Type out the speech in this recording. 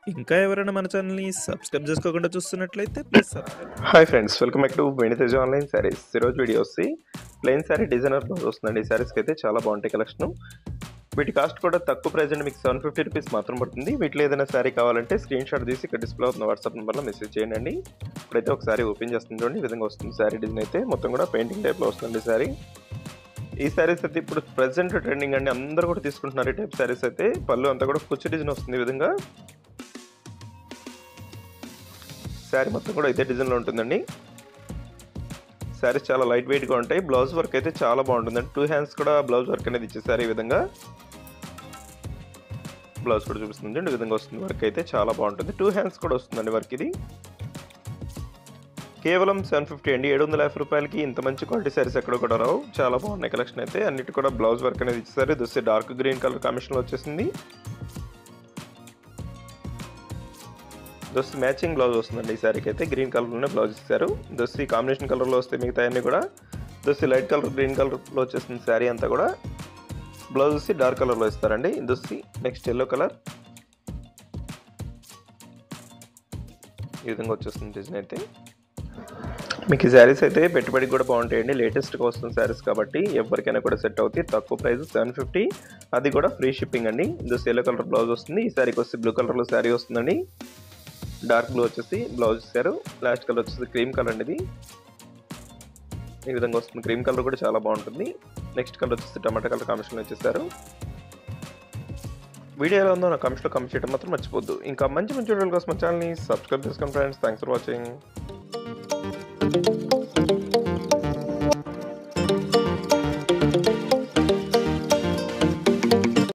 ఇంకా ఎవరైనా మన ఛానల్ని సబ్స్క్రైబ్ చేసుకోకుండా చూస్తున్నట్లయితే please subscribe hi friends welcome back to Venitheja online sarees ఈరోజు వీడియో వచ్చి ప్లెయిన్ శారీ డిజైనర్ బ్లౌజ్ వస్తుందండి ఈ శారీస్కి అయితే చాలా బాగుంటాయి కలెక్షన్ వీటి కాస్ట్ కూడా తక్కువ ప్రైస్ అండి మీకు సెవెన్ ఫిఫ్టీ రూపీస్ మాత్రం పడుతుంది వీటిలో ఏదైనా శారీ కావాలంటే స్క్రీన్ షాట్ తీసి ఇక్కడ డిస్ప్లే అవుతున్న వాట్సాప్ నెంబర్లో మెసేజ్ చేయండి ఇప్పుడైతే ఒక శారీ ఓపెన్ చేస్తుంది చూడండి ఈ విధంగా వస్తుంది శారీ డిజైన్ అయితే మొత్తం కూడా పెయింటింగ్ టైప్లో వస్తుంది శారీ ఈ శారీస్ అయితే ఇప్పుడు ప్రెసెంట్ ట్రెండింగ్ అండి అందరూ కూడా తీసుకుంటున్నారు ఈ టైప్ శారీస్ అయితే పళ్ళు అంతా కూడా కుచ్చు డిజైన్ వస్తుంది ఈ విధంగా శారీ మొత్తం కూడా ఇదే డిజైన్లో ఉంటుందండి శారీస్ చాలా లైట్ వెయిట్గా ఉంటాయి బ్లౌజ్ వర్క్ అయితే చాలా బాగుంటుందండి టూ హ్యాండ్స్ కూడా బ్లౌజ్ వర్క్ అనేది ఇచ్చేసారు ఈ విధంగా బ్లౌజ్ కూడా చూపిస్తుంది ఈ విధంగా వస్తుంది వర్క్ అయితే చాలా బాగుంటుంది టూ హ్యాండ్స్ కూడా వస్తుందండి వర్క్ ఇది కేవలం సెవెన్ ఫిఫ్టీ అండి ఏడు వందల యాభై రూపాయలకి ఇంత మంచి క్వాలిటీ శారీస్ ఎక్కడ కూడా రావు చాలా బాగున్నాయి కలెక్షన్ అయితే అన్నిటి కూడా బ్లౌజ్ వర్క్ అనేది ఇచ్చేసారు ఇది వస్తే డార్క్ గ్రీన్ కలర్ కాంబినేషన్లో వచ్చేసింది దోస్తి మ్యాచింగ్ బ్లౌజ్ వస్తుందండి ఈ శారీకి అయితే గ్రీన్ కలర్లోనే బ్లౌజ్ ఇస్తారు దోస్తి కాంబినేషన్ కలర్లో వస్తే మిగతా అన్నీ కూడా దోస్తి లైట్ కలర్ గ్రీన్ కలర్లో వచ్చేస్తుంది శారీ అంతా కూడా బ్లౌజ్ వచ్చి డార్క్ కలర్లో ఇస్తారండి దోస్తి నెక్స్ట్ ఎల్లో కలర్ ఈ విధంగా వచ్చేస్తుంది డిజైన్ అయితే మీకు ఈ శారీస్ అయితే పెట్టుబడికి కూడా బాగుంటాయండి లేటెస్ట్గా వస్తున్న శారీస్ కాబట్టి ఎవరికైనా కూడా సెట్ అవుతాయి తక్కువ ప్రైస్ సెవెన్ ఫిఫ్టీ అది కూడా ఫ్రీ షిప్పింగ్ అండి ఇది ఎల్లో కలర్ బ్లౌజ్ వస్తుంది ఈ శారీకి వస్తే బ్లూ కలర్లో శారీ వస్తుందండి డార్క్ బ్లూ వచ్చేసి బ్లౌజ్ ఇచ్చారు లాస్ట్ కలర్ వచ్చేసి క్రీమ్ కలర్ అండి ఇది ఈ విధంగా వస్తుంది క్రీమ్ కలర్ కూడా చాలా బాగుంటుంది నెక్స్ట్ కలర్ వచ్చేసి టమాటా కలర్ కాంబినేషన్ వచ్చేసారు వీడియో ఎలా ఉందో నా కామెంట్స్లో కమెంట్ చేయడం మాత్రం మర్చిపోద్దు ఇంకా మంచి మంచి వీడియోల కోసం మన ఛానల్ని సబ్స్క్రైబ్ చేసుకోండి ఫ్రెండ్స్ థ్యాంక్స్ ఫర్ వాచింగ్